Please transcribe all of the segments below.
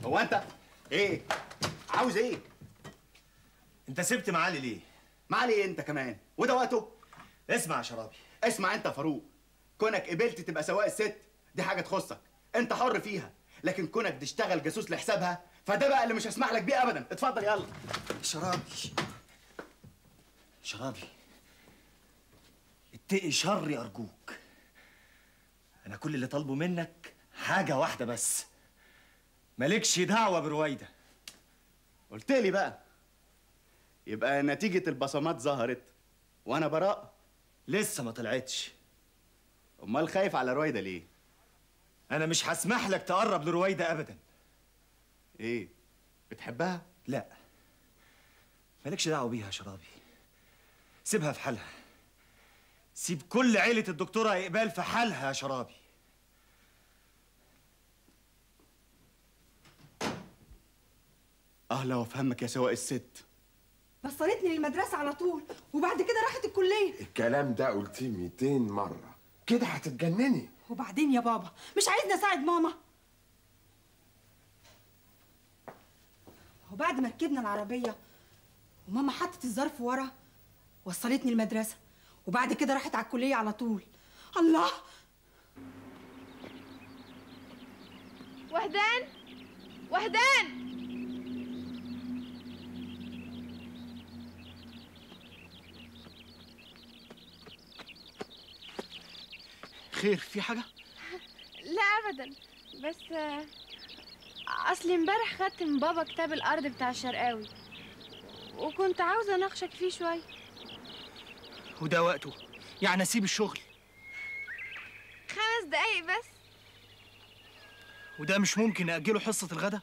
هو انت ايه عاوز ايه انت سبت معالي ليه معالي ايه انت كمان وده وقته اسمع يا شرابي اسمع انت يا فاروق كونك قبلت تبقى سواق الست دي حاجه تخصك انت حر فيها لكن كونك تشتغل جاسوس لحسابها فده بقى اللي مش هسمح لك بيه ابدا اتفضل يلا شرابي شرابي اتقي شري ارجوك انا كل اللي طالبه منك حاجه واحده بس مالكش دعوه برويده قلت لي بقى يبقى نتيجه البصمات ظهرت وانا براء لسه ما طلعتش امال خايف على رويده ليه انا مش هسمح لك تقرب لرويده ابدا ايه بتحبها لا مالكش دعوه بيها يا شرابي سيبها في حالها سيب كل عيلة الدكتورة إقبال في حالها يا شرابي اه لو افهمك يا سواق الست وصلتني للمدرسة على طول وبعد كده راحت الكلية الكلام ده قلتيه 200 مرة كده هتتجنني وبعدين يا بابا مش عايزني اساعد ماما وبعد ما ركبنا العربية وماما حطت الظرف ورا وصلتني المدرسة وبعد كده راحت على الكلية على طول الله وهدان وهدان خير في حاجة؟ لا ابدا بس آه، اصلي امبارح خدت من بابا كتاب الارض بتاع الشرقاوي وكنت عاوزه اناقشك فيه شويه وده وقته يعني اسيب الشغل خمس دقايق بس وده مش ممكن اجله حصة الغدا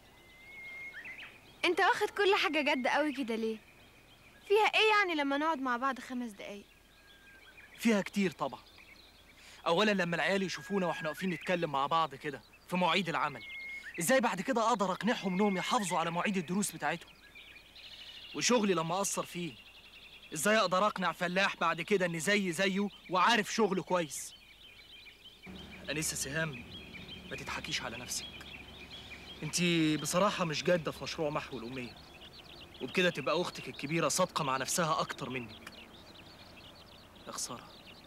انت واخد كل حاجه جد قوي كده ليه فيها ايه يعني لما نقعد مع بعض خمس دقايق فيها كتير طبعا اولا لما العيال يشوفونا واحنا واقفين نتكلم مع بعض كده في مواعيد العمل ازاي بعد كده اقدر اقنعهم انهم يحافظوا على مواعيد الدروس بتاعتهم وشغلي لما اقصر فيه ازاي اقدر اقنع فلاح بعد كده ان زي زيه وعارف شغله كويس انسه سهام ما تضحكيش على نفسك انتي بصراحه مش جاده في مشروع محو الاميه وبكده تبقى اختك الكبيره صادقه مع نفسها اكتر منك يا خساره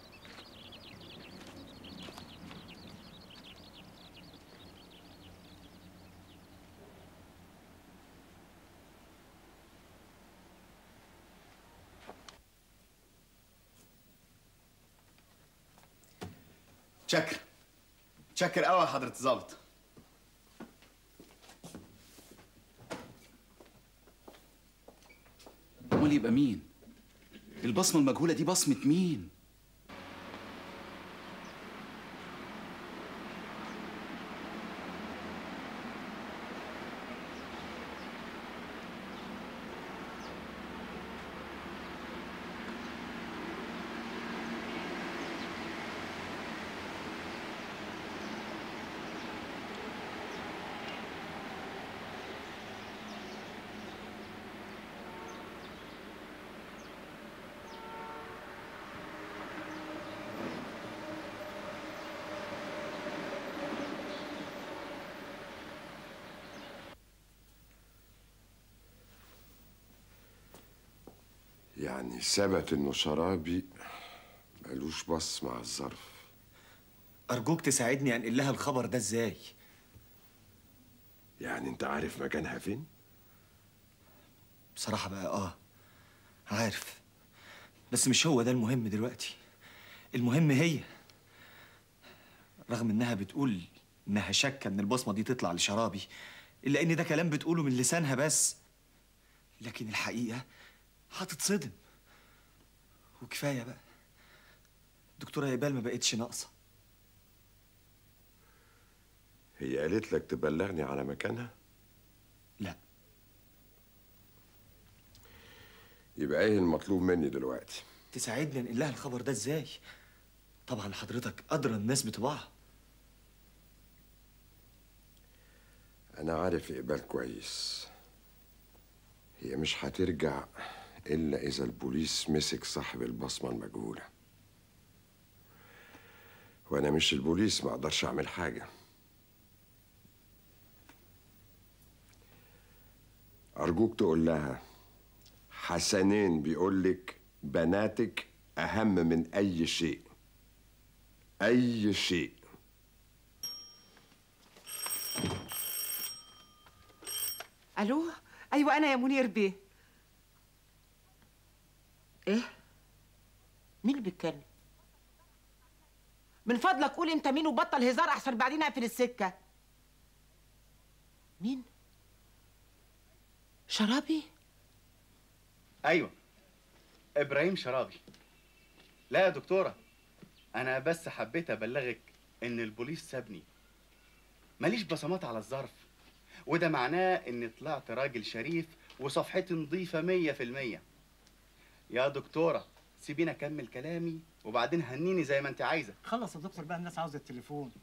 شكر شكر قوي يا حضرة الظابط امال يبقى مين البصمه المجهوله دي بصمه مين يعني ثبت انه شرابي ملوش بص مع الظرف أرجوك تساعدني أنقل لها الخبر ده إزاي يعني انت عارف مكانها فين بصراحة بقى آه عارف بس مش هو ده المهم دلوقتي المهم هي رغم إنها بتقول إنها شاكة إن البصمة دي تطلع لشرابي إلا إن ده كلام بتقوله من لسانها بس لكن الحقيقة هتتصدم وكفاية بقى الدكتورة هيبال ما بقتش ناقصة هي قالت لك تبلغني على مكانها لا يبقى ايه المطلوب مني دلوقتي تساعدني انقل لها الخبر ده ازاي طبعا حضرتك ادرى الناس بطباعها انا عارف اقبال كويس هي مش هترجع الا اذا البوليس مسك صاحب البصمه المجهوله وانا مش البوليس ما اقدرش اعمل حاجه أرجوك تقول لها حسنين بيقول لك بناتك أهم من أي شيء أي شيء الو ايوه انا يا منير بيه ايه مين اللي بيتكلم من فضلك قول انت مين وبطل هزار احسن بعدين اقفل السكه مين شرابي ايوه ابراهيم شرابي لا يا دكتوره انا بس حبيت ابلغك ان البوليس سابني ماليش بصمات على الظرف وده معناه اني طلعت راجل شريف وصفحتي نظيفه مية في المية يا دكتوره سيبيني اكمل كلامي وبعدين هنيني زي ما انت عايزه خلص يا دكتور بقى الناس عاوزه التليفون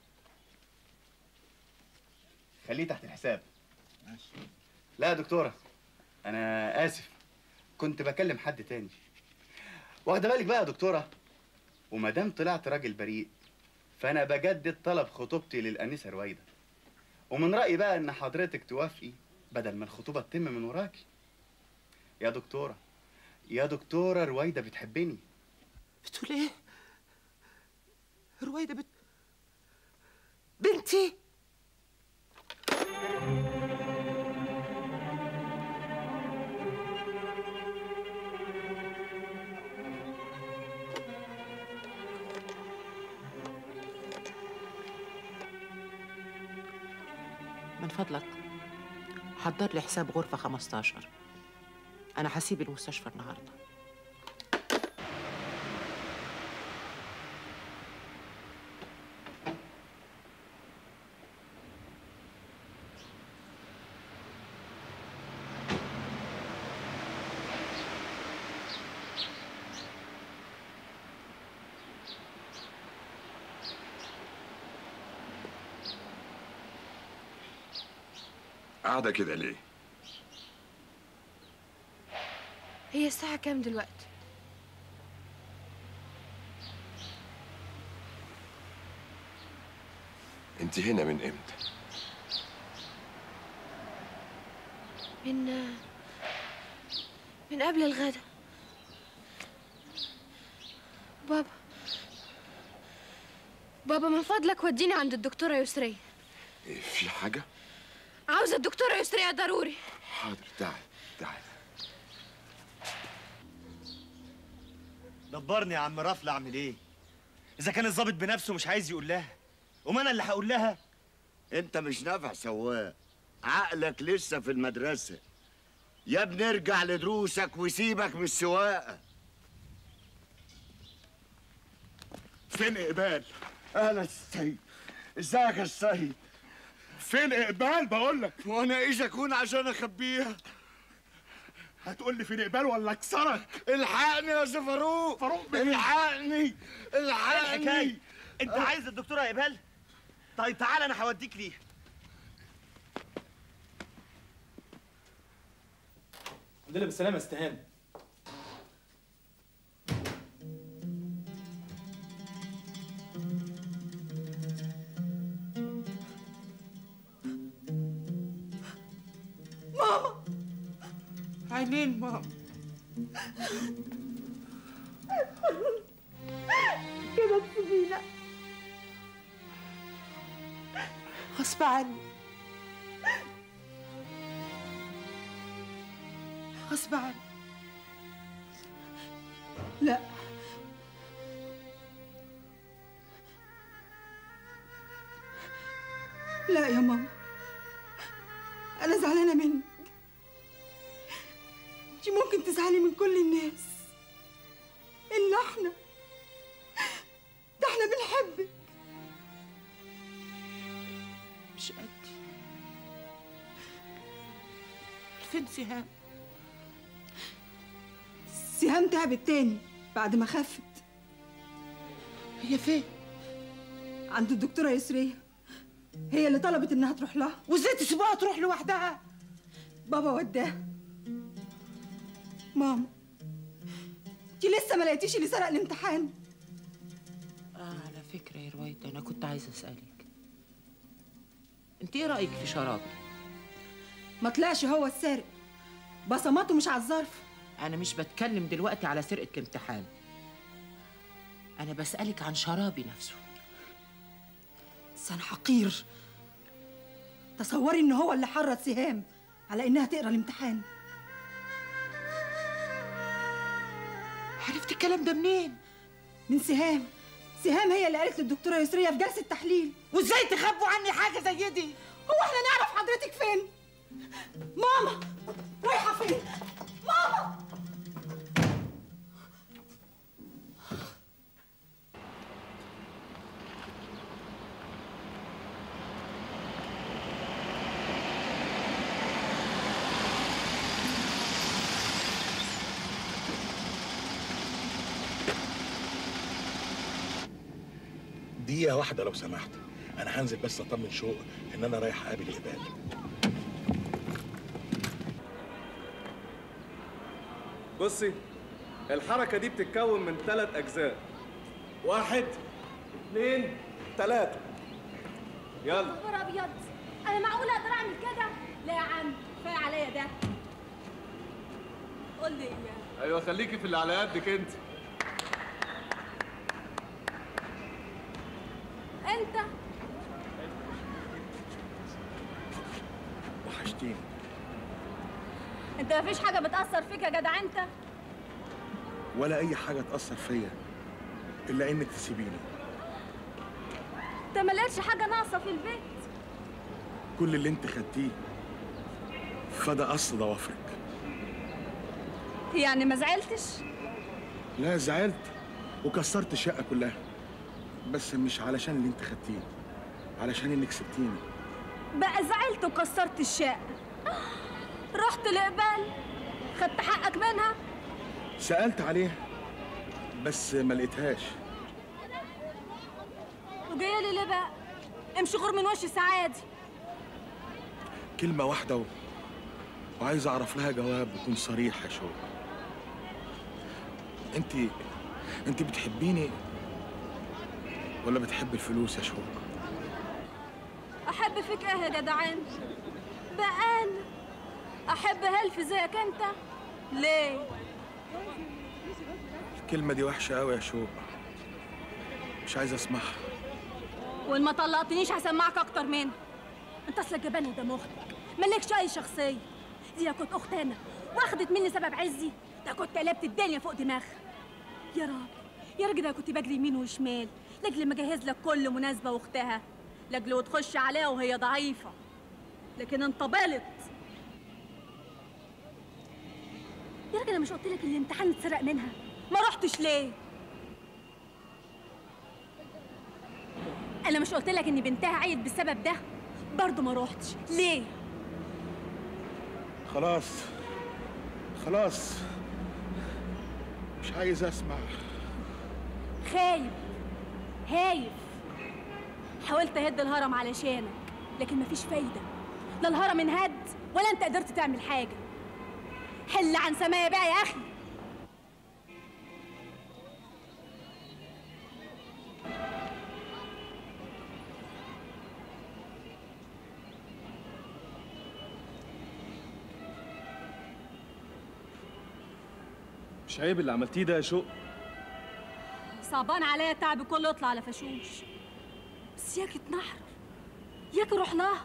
خليه تحت الحساب ماشي لا يا دكتورة أنا آسف كنت بكلم حد تاني واخدة بالك بقى يا دكتورة وما دام طلعت راجل بريء فأنا بجدد طلب خطوبتي للأنسة رويدة ومن رأيي بقى إن حضرتك توافقي بدل ما الخطوبة تتم من وراكي يا دكتورة يا دكتورة رويدة بتحبني بتقول ايه رويده بت بنتي من فضلك حضر لي حساب غرفة 15 أنا هسيب المستشفى النهارده قاعدة كده ليه؟ هي الساعة كام دلوقتي؟ أنت هنا من إمتى؟ من من قبل الغدا بابا بابا من فضلك وديني عند الدكتورة يسرية إيه في حاجة؟ عاوزة الدكتورة يسرية ضروري حاضر تعال تعال دبرني يا عم رفل اعمل ايه اذا كان الظابط بنفسه مش عايز يقول لها وما انا اللي هقول لها انت مش نافع سواق عقلك لسه في المدرسة يا ابني ارجع لدروسك وسيبك من السواقة فين اقبال؟ اهلا السيد ازيك يا السيد؟ فين اقبال بقول لك؟ وانا ايش اكون عشان اخبيها؟ هتقول لي فين اقبال ولا اكسرك؟ الحقني يا سي فاروق فاروق الحقني الحقني الحكايه انت عايز الدكتوره اقبال طيب تعال انا هوديك ليها الحمد لله بالسلامة يا استهان ماما عينين ماما كده تسيبينا غصب عني غصب عني لا لا يا ماما انا زعلانه منك انت ممكن تزعلي من كل الناس الا احنا ده احنا بنحبك مش قدي فين سهام سهام تعبت تاني بعد ما خفت هي فين عند الدكتوره يسريه هي اللي طلبت انها تروح لها وازاي تسيبوها تروح لوحدها بابا وداها ماما انت لسه ما لقيتيش اللي سرق الامتحان آه على فكرة يا رويدة أنا كنت عايزة أسألك أنت إيه رأيك في شرابي؟ ما طلعش هو السارق بصماته مش على الظرف انا مش بتكلم دلوقتي على سرقه الامتحان انا بسالك عن شرابي نفسه انسان حقير تصوري ان هو اللي حرض سهام على انها تقرا الامتحان عرفت الكلام ده منين من سهام سهام هي اللي قالت للدكتوره يسريه في جلسه تحليل وازاي تخبوا عني حاجه زي دي هو احنا نعرف حضرتك فين ماما رايحه فين ماما دقيقة واحدة لو سمحت أنا هنزل بس أطمن شوق إن أنا رايح أقابل إقبال بصي الحركة دي بتتكون من ثلاث أجزاء واحد اثنين ثلاثة يلا خبر ابيض انا معقوله اقدر اعمل كده لا يا عم كفايه عليا ده قول لي إيه؟ أيوة خليكي في اللي على قدك أنت انت وحشتيني انت مفيش حاجه بتاثر فيك يا جدع انت ولا أي حاجة تأثر فيا إلا إنك تسيبيني انت ما لقيتش حاجه ناقصه في البيت كل اللي أنت خدتيه فده قص ضوافرك يعني ما زعلتش لا زعلت وكسرت الشقة كلها بس مش علشان اللي أنت خدتيه علشان إنك سبتيني بقى زعلت وكسرت الشقه رحت لقبال خدت حقك منها سألت عليها بس ما لقيتهاش وجايه لي ليه بقى امشي غور من وش سعادي كلمة واحدة و... وعايز أعرف لها جواب يكون صريح يا شوق أنت أنت بتحبيني ولا بتحب الفلوس يا شوق؟ احب فيك ايه يا جدعان بقى انا احب هلف زيك انت ليه الكلمة دي وحشة أوي يا شوق مش عايز أسمعها وان ما طلقتنيش هسمعك اكتر منها انت اصلك جبان قدام اختك مالكش اي شخصيه دي لو كنت اخت انا واخدت مني سبب عزي ده كنت قلبت الدنيا فوق دماغها يا راجل يا راجل انا كنت بجري يمين وشمال لاجل ما اجهز لك كل مناسبه واختها لاجل وتخش عليها وهي ضعيفه لكن انت بلط يا راجل انا مش قلت لك الامتحان اتسرق منها ما رحتش ليه انا مش قلت لك ان بنتها عيت بالسبب ده برضه ما روحتش ليه خلاص خلاص مش عايز أسمع خايف هايف حاولت اهد الهرم علشانك لكن مفيش فايده لا الهرم انهد ولا انت قدرت تعمل حاجه حل عن سمايا بقى يا اخي مش عيب اللي عملتيه ده يا شوق صعبان عليا تعبي كله يطلع على فشوش بس ياك اتنحر ياك روح لها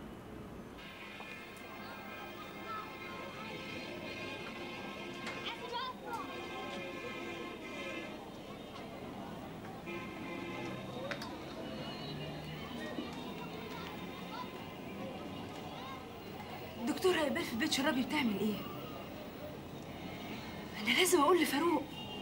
دكتورة إقبال في بيت شرابي بتعمل إيه؟ أنا لازم أقول لفاروق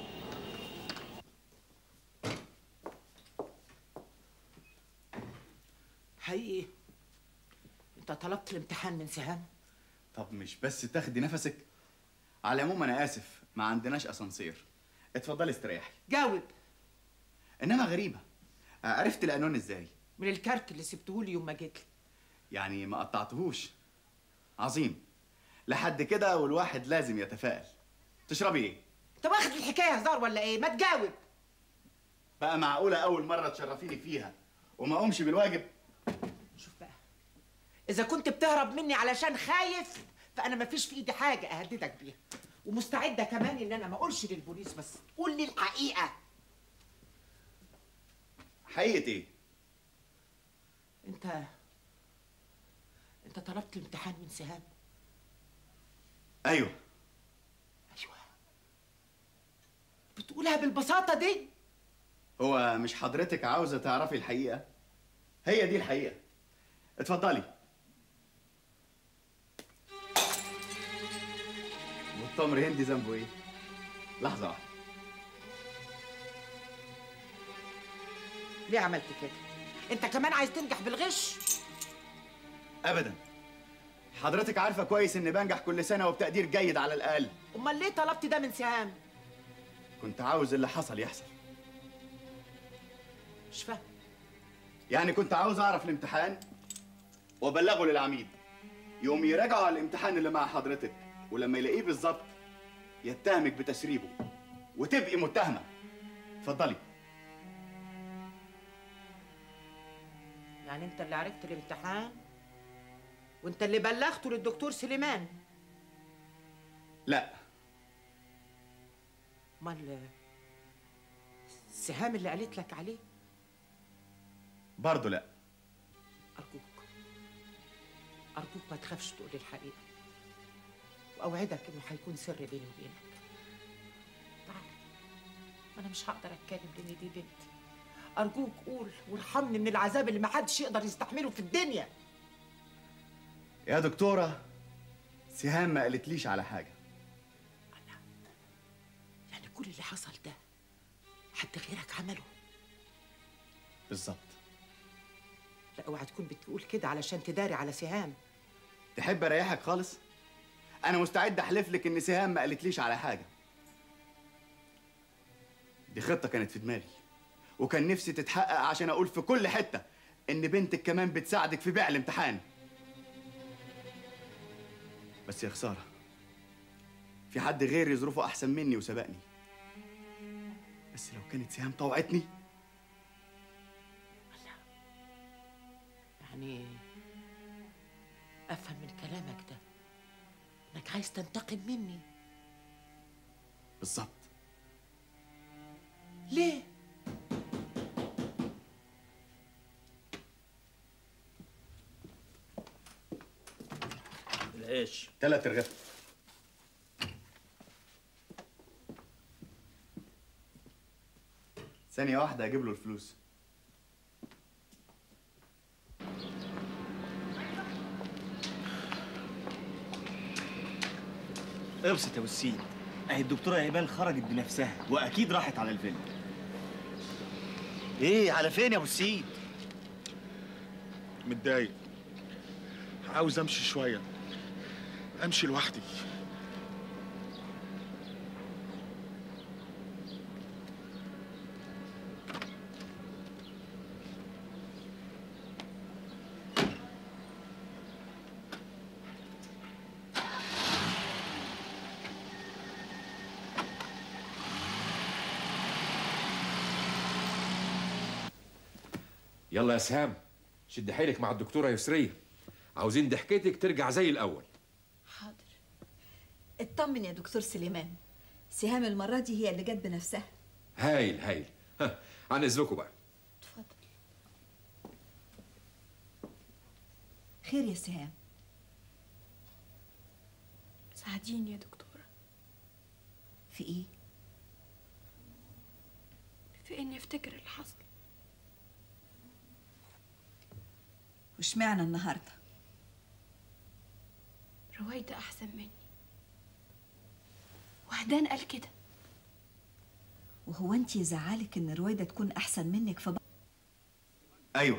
حقيقي انت طلبت الامتحان من سهام طب مش بس تاخدي نفسك على العموم انا اسف ما عندناش اسانسير اتفضلي استريحي جاوب انما غريبه عرفت القانون ازاي من الكارت اللي سبتهولي يوم ما جيت لي يعني ما قطعتهوش عظيم لحد كده والواحد لازم يتفائل تشربي ايه انت واخد الحكايه هزار ولا ايه ما تجاوب بقى معقوله اول مره تشرفيني فيها وما اقومش بالواجب شوف بقى اذا كنت بتهرب مني علشان خايف فانا ما فيش في ايدي حاجه اهددك بيها ومستعده كمان ان انا ما اقولش للبوليس بس قول لي الحقيقه حقيقه ايه انت انت طلبت الامتحان من سهام ايوه بتقولها بالبساطه دي هو مش حضرتك عاوزه تعرفي الحقيقه هي دي الحقيقه اتفضلي والتمر هندي ذنبه ايه لحظه واحده ليه عملت كده انت كمان عايز تنجح بالغش ابدا حضرتك عارفه كويس اني بنجح كل سنه وبتقدير جيد على الاقل امال ليه طلبت ده من سهام كنت عاوز اللي حصل يحصل مش فاهم يعني كنت عاوز اعرف الامتحان وابلغه للعميد يقوم يراجعوا على الامتحان اللي مع حضرتك ولما يلاقيه بالظبط يتهمك بتسريبه وتبقي متهمه اتفضلي يعني انت اللي عرفت الامتحان وانت اللي بلغته للدكتور سليمان لا امال سهام اللي قالت لك عليه برضه لا ارجوك ارجوك ما تخافش تقول لي الحقيقه واوعدك انه هيكون سر بيني وبينك تعال انا مش هقدر اتكلم لان دي بنتي ارجوك قول وارحمني من العذاب اللي محدش يقدر يستحمله في الدنيا يا دكتوره سهام ما قالتليش على حاجه يعني كل اللي حصل ده حد غيرك عمله بالظبط لا اوعى تكون بتقول كده علشان تداري على سهام تحب اريحك خالص انا مستعد احلف لك ان سهام ما قالتليش على حاجه دي خطه كانت في دماغي وكان نفسي تتحقق عشان اقول في كل حته ان بنتك كمان بتساعدك في بيع الامتحان بس يا خساره في حد غيري ظروفه احسن مني وسبقني بس لو كانت سهام طوعتني يعني افهم من كلامك ده انك عايز تنتقم مني بالظبط ليه العيش ثلاث رغيف ثانية واحدة أجيب له الفلوس ابسط يا ابو السيد اهي الدكتوره ايمان خرجت بنفسها واكيد راحت على الفيلم ايه على فين يا ابو السيد متضايق عاوز امشي شويه امشي لوحدي يلا يا سهام شد حيلك مع الدكتوره يسريه عاوزين ضحكتك ترجع زي الاول حاضر اطمن يا دكتور سليمان سهام المرة دي هي اللي جت بنفسها هايل هايل ها عن اذنكم بقى اتفضل خير يا سهام ساعديني يا دكتورة في ايه؟ في إني أفتكر اللي حصل واشمعنى النهارده؟ رويدة أحسن مني وهدان قال كده وهو انت يزعلك ان رويدة تكون احسن منك في بعض أيوه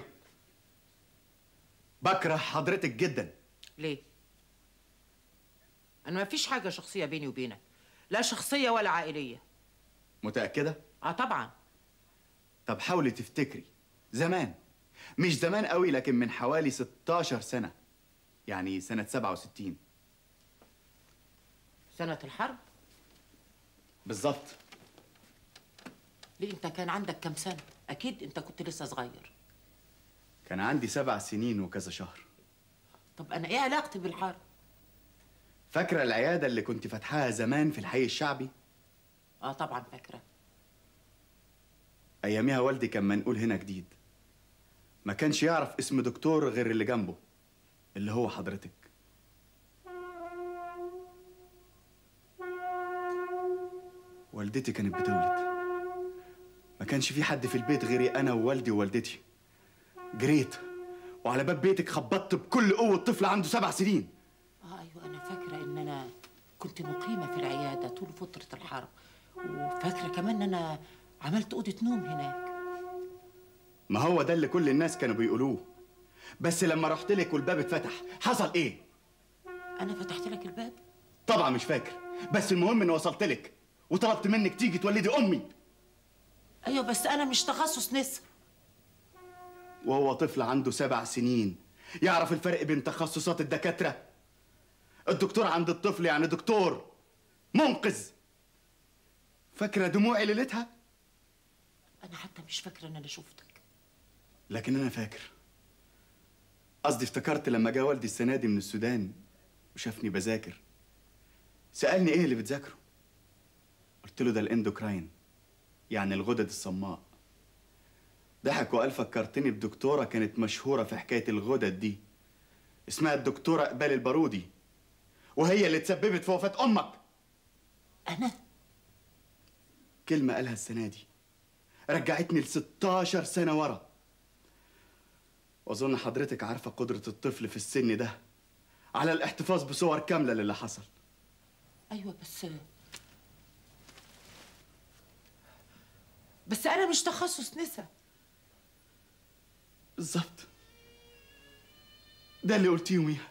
بكره حضرتك جدا ليه انا ما فيش حاجه شخصيه بيني وبينك لا شخصيه ولا عائليه متأكدة؟ اه طبعا طب حاولي تفتكري زمان مش زمان قوي لكن من حوالي 16 سنة يعني سنة 67 سنه الحرب بالظبط ليه انت كان عندك كام سنه اكيد انت كنت لسه صغير كان عندي سبع سنين وكذا شهر طب انا ايه علاقتي بالحرب فاكره العياده اللي كنت فاتحاها زمان في الحي الشعبي اه طبعا فاكره اياميها والدي كان منقول هنا جديد ما كانش يعرف اسم دكتور غير اللي جنبه اللي هو حضرتك والدتي كانت بتولد ما كانش في حد في البيت غيري انا ووالدي ووالدتي جريت وعلى باب بيتك خبطت بكل قوه طفل عنده سبع سنين اه ايوه انا فاكره ان انا كنت مقيمه في العياده طول فتره الحرب وفاكره كمان ان انا عملت اوضه نوم هناك ما هو ده اللي كل الناس كانوا بيقولوه بس لما رحت لك والباب اتفتح حصل ايه انا فتحت لك الباب طبعا مش فاكر بس المهم اني وصلت لك وطلبت منك تيجي تولدي امي ايوه بس انا مش تخصص نسا وهو طفل عنده سبع سنين يعرف الفرق بين تخصصات الدكاترة الدكتور عند الطفل يعني دكتور منقذ فاكرة دموعي ليلتها انا حتى مش فاكره ان انا شفتك لكن أنا فاكر قصدي افتكرت لما جه والدي السنة دي من السودان وشافني بذاكر سألني إيه اللي بتذاكره قلت له ده الاندوكراين يعني الغدد الصماء ضحك وقال فكرتني بدكتورة كانت مشهورة في حكاية الغدد دي اسمها الدكتورة إقبال البارودي وهي اللي تسببت في وفاة أمك أنا؟ كلمة قالها السنة دي رجعتني ل 16 سنة ورا وأظن حضرتك عارفة قدرة الطفل في السن ده على الاحتفاظ بصور كاملة للي حصل ايوه بس بس انا مش تخصص نسا بالظبط ده اللي قلتيه يوميها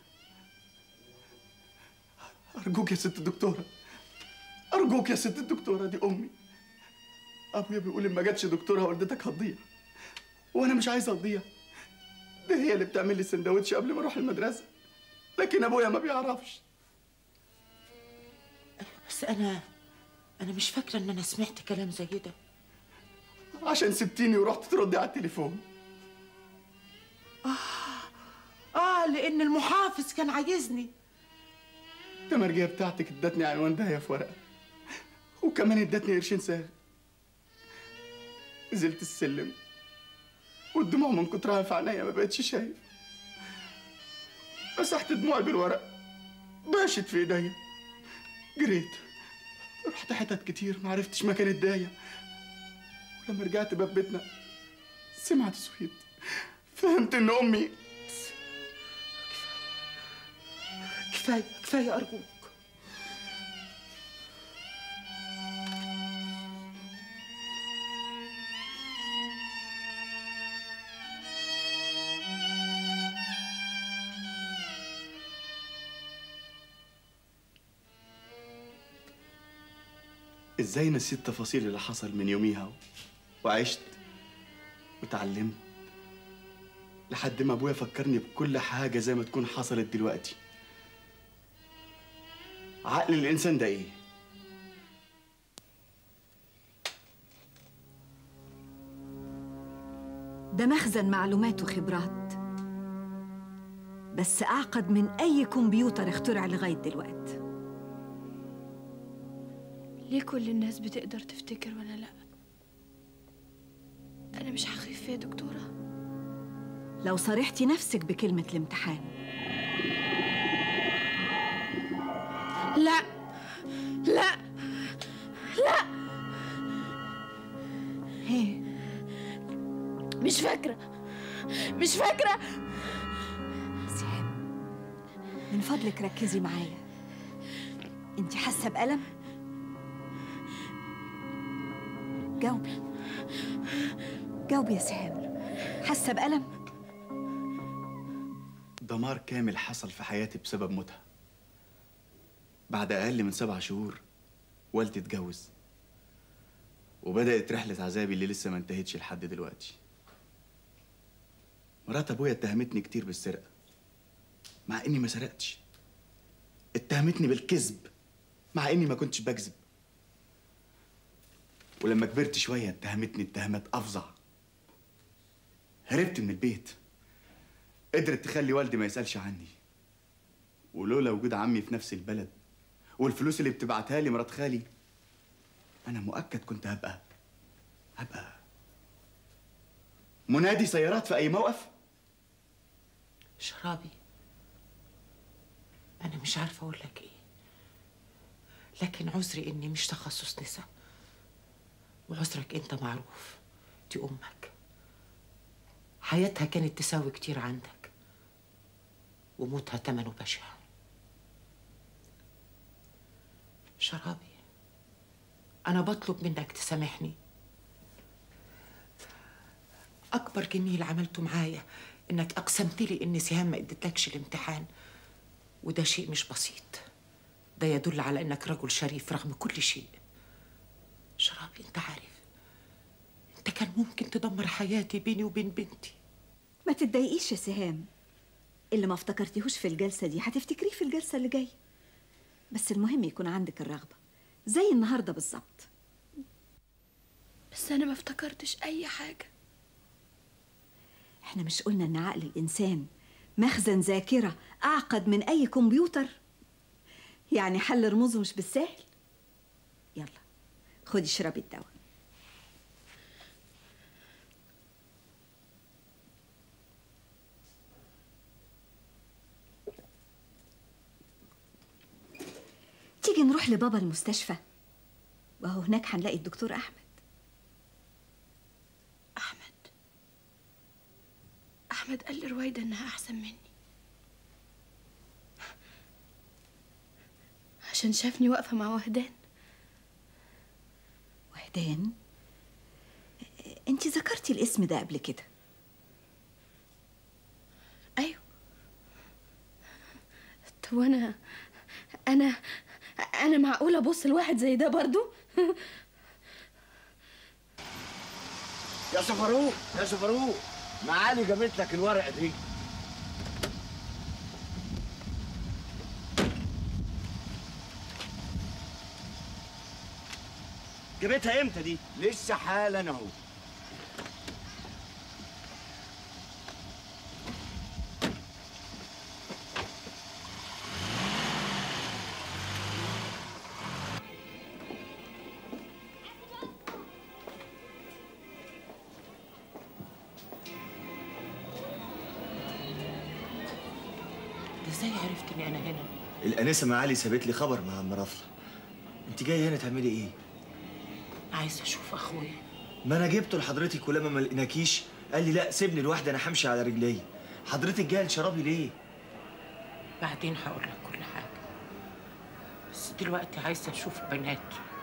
أرجوك يا ست الدكتورة أرجوك يا ست الدكتورة دي أمي أبويا بيقول إن ما جاتش دكتورة والدتك هتضيع وأنا مش عايز أضيع ده هي اللي بتعمل لي السندوتش قبل ما أروح المدرسة لكن أبويا ما بيعرفش بس انا انا مش فاكره ان انا سمعت كلام زي ده عشان سبتيني ورحت تردي على التليفون اه لان المحافظ كان عايزني التمرجية بتاعتك ادتني عنوان داهية في ورقة وكمان ادتني قرشين ساغ نزلت السلم والدموع من كترها في عينيا ما بقتش شايف مسحت دموعي بالورق باشت في ايديا جريت رحت حتت كتير ما عرفتش مكان الداية ولما رجعت باب بيتنا سمعت صويت فهمت ان امي كفايه كفايه ارجوك ازاي نسيت التفاصيل اللي حصل من يوميها وعشت وتعلمت لحد ما ابويا فكرني بكل حاجه زي ما تكون حصلت دلوقتي عقل الانسان ده ايه ده مخزن معلومات وخبرات بس أعقد من أي كمبيوتر اخترع لغاية دلوقتي ليه كل الناس بتقدر تفتكر وانا لا انا مش هخف يا دكتوره لو صارحتي نفسك بكلمة الامتحان لا لا لا هي مش فاكره مش فاكره سهام من فضلك ركزي معايا انت حاسة بألم؟ جاوبي جاوبي يا سهام حاسة بألم؟ دمار كامل حصل في حياتي بسبب موتها بعد أقل من سبع شهور والدي اتجوز وبدأت رحلة عذابي اللي لسه ما انتهتش لحد دلوقتي مرات أبويا اتهمتني كتير بالسرقة مع إني ما سرقتش اتهمتني بالكذب مع إني ما كنتش بكذب ولما كبرت شوية اتهمتني اتهامات أفظع هربت من البيت قدرت تخلي والدي ما يسألش عني ولولا وجود عمي في نفس البلد والفلوس اللي بتبعتها لي مرات خالي انا مؤكد كنت هبقى هبقى منادي سيارات في اي موقف شرابي أنا مش عارفة أقول لك إيه لكن عذري إني مش تخصص نساء وعذرك أنت معروف دي أمك حياتها كانت تساوي كتير عندك وموتها تمنه بشع شرابي أنا بطلب منك تسامحني أكبر جميل عملته معايا إنك أقسمت لي إن سهام ما ادتلكش الامتحان وده شيء مش بسيط ده يدل على إنك رجل شريف رغم كل شيء شرابي أنت عارف أنت كان ممكن تدمر حياتي بيني وبين بنتي ما تتضايقيش يا سهام اللي ما افتكرتيهوش في الجلسة دي هتفتكريه في الجلسة اللي جاية بس المهم يكون عندك الرغبة زي النهاردة بالظبط بس انا ما افتكرتش اي حاجه احنا مش قلنا ان عقل الانسان مخزن ذاكرة اعقد من اي كمبيوتر يعني حل رموزه مش بالسهل يلا خدي اشربي الدواء تيجي نروح لبابا المستشفى وهو هناك هنلاقي الدكتور احمد احمد قال لرويده انها احسن مني عشان شافني واقفه مع وهدان وهدان انت ذكرتي الاسم ده قبل كده ايوه طب انا انا انا معقوله ابص لواحد زي ده برضو يا سفروق يا سفروق معالي جابت لك الورقه دي جابتها امتى دي؟ لسه حالا اهو ازاي عرفت اني انا هنا الانسه معالي سابت لي خبر مع عم رفله انت جايه هنا تعملي ايه عايزه اشوف اخويا ما انا جبته لحضرتك ولما ما لقيناكيش قال لي لا سيبني لوحدي انا همشي على رجلي حضرتك جايه لشرابي ليه بعدين هقول لك كل حاجه بس دلوقتي عايزه اشوف بناتي